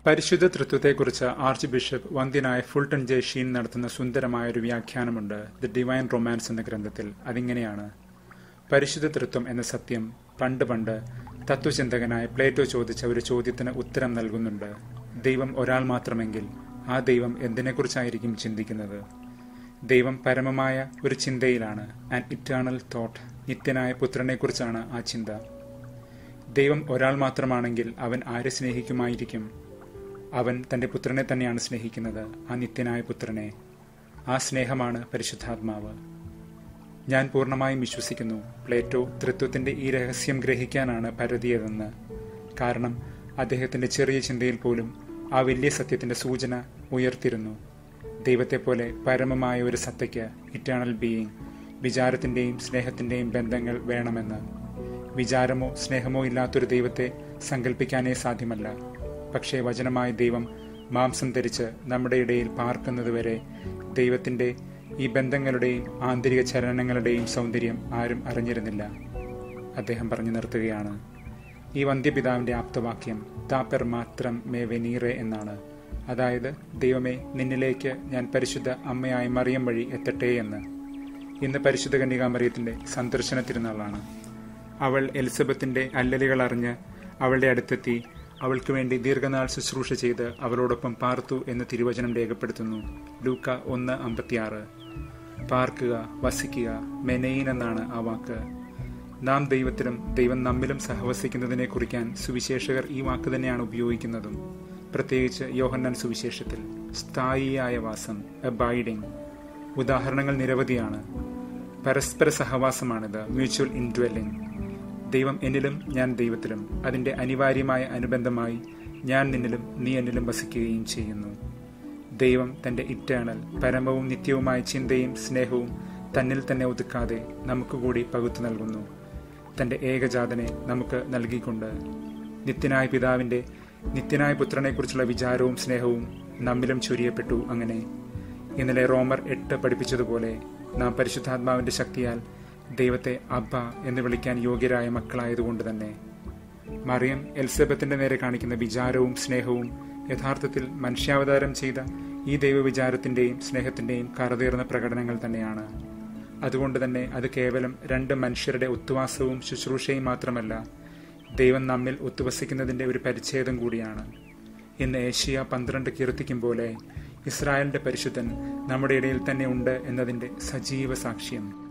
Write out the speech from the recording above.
പരിശുദ്ധ തൃത്വത്തെക്കുറിച്ച് archbishop വന്ധ്യനായ ഫുൾട്ടൺ ജെ ഷീൻ നടത്തുന്ന സുന്ദരമായ ഒരു വ്യാഖ്യാനമുണ്ട് ദി ഡിവൈൻ റൊമാൻസ് എന്ന ഗ്രന്ഥത്തിൽ അതിങ്ങനെയാണ് പരിശുദ്ധ തൃത്വം എന്ന സത്യം പണ്ട് പണ്ട് തത്വചിന്തകനായ പ്ലേറ്റോ ചോദിച്ച ഒരു ചോദ്യത്തിന് ഉത്തരം നൽകുന്നുണ്ട് ദൈവം ഒരാൾ മാത്രമെങ്കിൽ ആ ദൈവം എന്തിനെക്കുറിച്ചായിരിക്കും ചിന്തിക്കുന്നത് ദൈവം പരമമായ ഒരു ചിന്തയിലാണ് ആൻ ഇറ്റേണൽ തോട്ട് നിത്യനായ പുത്രനെക്കുറിച്ചാണ് ആ ചിന്ത ദൈവം ഒരാൾ മാത്രമാണെങ്കിൽ അവൻ ആരെ സ്നേഹിക്കുമായിരിക്കും അവൻ തന്റെ പുത്രനെ തന്നെയാണ് സ്നേഹിക്കുന്നത് ആ നിത്യനായ പുത്രനെ ആ സ്നേഹമാണ് പരിശുദ്ധാത്മാവ് ഞാൻ പൂർണ്ണമായും വിശ്വസിക്കുന്നു പ്ലേറ്റോ തൃത്വത്തിന്റെ ഈ രഹസ്യം ഗ്രഹിക്കാനാണ് പരതിയതെന്ന് കാരണം അദ്ദേഹത്തിന്റെ ചെറിയ ചിന്തയിൽ പോലും ആ വലിയ സത്യത്തിന്റെ സൂചന ഉയർത്തിരുന്നു ദൈവത്തെപ്പോലെ പരമമായ ഒരു സത്തയ്ക്ക് ഇറ്റേണൽ ബീയിങ് വിചാരത്തിന്റെയും സ്നേഹത്തിന്റെയും ബന്ധങ്ങൾ വേണമെന്ന് വിചാരമോ സ്നേഹമോ ഇല്ലാത്തൊരു ദൈവത്തെ സങ്കല്പിക്കാനേ സാധ്യമല്ല പക്ഷേ വചനമായ ദൈവം മാംസം ധരിച്ച് നമ്മുടെ ഇടയിൽ പാർക്കുന്നതുവരെ ദൈവത്തിന്റെ ഈ ബന്ധങ്ങളുടെയും ആന്തരിക ചലനങ്ങളുടെയും സൗന്ദര്യം ആരും അറിഞ്ഞിരുന്നില്ല അദ്ദേഹം പറഞ്ഞു നിർത്തുകയാണ് ഈ വന്ധ്യപിതാവിന്റെ ആപ്തവാക്യം താപ്പർ മാത്രം മേ വെനീറെ എന്നാണ് അതായത് ദൈവമേ നിന്നിലേക്ക് ഞാൻ പരിശുദ്ധ അമ്മയായ മറിയം വഴി എത്തട്ടെ എന്ന് ഇന്ന് പരിശുദ്ധ കന്യകാമറിയത്തിന്റെ സന്ദർശന തിരുനാളാണ് അവൾ എലിസബത്തിന്റെ അല്ലലുകൾ അറിഞ്ഞ് അവളുടെ അടുത്തെത്തി അവൾക്ക് വേണ്ടി ദീർഘനാൾ ശുശ്രൂഷ ചെയ്ത് അവളോടൊപ്പം പാർത്തു എന്ന് തിരുവചനം രേഖപ്പെടുത്തുന്നു ലൂക്ക ഒന്ന് അമ്പത്തിയാറ് പാർക്കുക വസിക്കുക മെനയിൻ എന്നാണ് ആ വാക്ക് നാം ദൈവത്തിലും ദൈവം നമ്മിലും സഹവസിക്കുന്നതിനെ കുറിക്കാൻ സുവിശേഷകർ ഈ വാക്ക് തന്നെയാണ് ഉപയോഗിക്കുന്നതും പ്രത്യേകിച്ച് യോഹന്നാൻ സുവിശേഷത്തിൽ സ്ഥായിയായ വാസം അബൈഡിങ് ഉദാഹരണങ്ങൾ നിരവധിയാണ് പരസ്പര സഹവാസമാണിത് മ്യൂച്വൽ ഇൻഡ്വെല്ലിംഗ് ദൈവം എന്നിലും ഞാൻ ദൈവത്തിലും അതിന്റെ അനിവാര്യമായ അനുബന്ധമായി ഞാൻ നിന്നിലും നീ എന്നിലും വസിക്കുകയും ചെയ്യുന്നു ദൈവം തന്റെ ഇറ്റേണൽ പരമവും നിത്യവുമായ ചിന്തയും സ്നേഹവും തന്നിൽ തന്നെ ഒതുക്കാതെ നമുക്ക് കൂടി പകുത്തു നൽകുന്നു തന്റെ ഏകജാതനെ നമുക്ക് നൽകിക്കൊണ്ട് നിത്യനായ പിതാവിന്റെ നിത്യനായ പുത്രനെക്കുറിച്ചുള്ള വിചാരവും സ്നേഹവും നമ്മിലും ചൊരിയപ്പെട്ടു അങ്ങനെ ഇന്നലെ റോമർ എട്ട് പഠിപ്പിച്ചതുപോലെ നാം പരിശുദ്ധാത്മാവിന്റെ ശക്തിയാൽ ദൈവത്തെ അബ്ബ എന്ന് വിളിക്കാൻ യോഗ്യരായ മക്കളായതുകൊണ്ട് തന്നെ മറിയം എൽസബത്തിന്റെ നേരെ കാണിക്കുന്ന വിചാരവും സ്നേഹവും യഥാർത്ഥത്തിൽ മനുഷ്യാവതാരം ചെയ്ത ഈ ദൈവവിചാരത്തിന്റെയും സ്നേഹത്തിന്റെയും കറതീർന്ന പ്രകടനങ്ങൾ തന്നെയാണ് അതുകൊണ്ട് തന്നെ അത് കേവലം രണ്ട് മനുഷ്യരുടെ ഒത്തുവാസവും ശുശ്രൂഷയും മാത്രമല്ല ദൈവം നമ്മിൽ ഒത്തുവസിക്കുന്നതിന്റെ ഒരു പരിച്ഛേദം കൂടിയാണ് ഇന്ന് ഏഷ്യ പന്ത്രണ്ട് കീർത്തിക്കും പോലെ ഇസ്രായേലിന്റെ പരിശുദ്ധൻ നമ്മുടെ ഇടയിൽ തന്നെ ഉണ്ട് എന്നതിന്റെ സജീവ സാക്ഷ്യം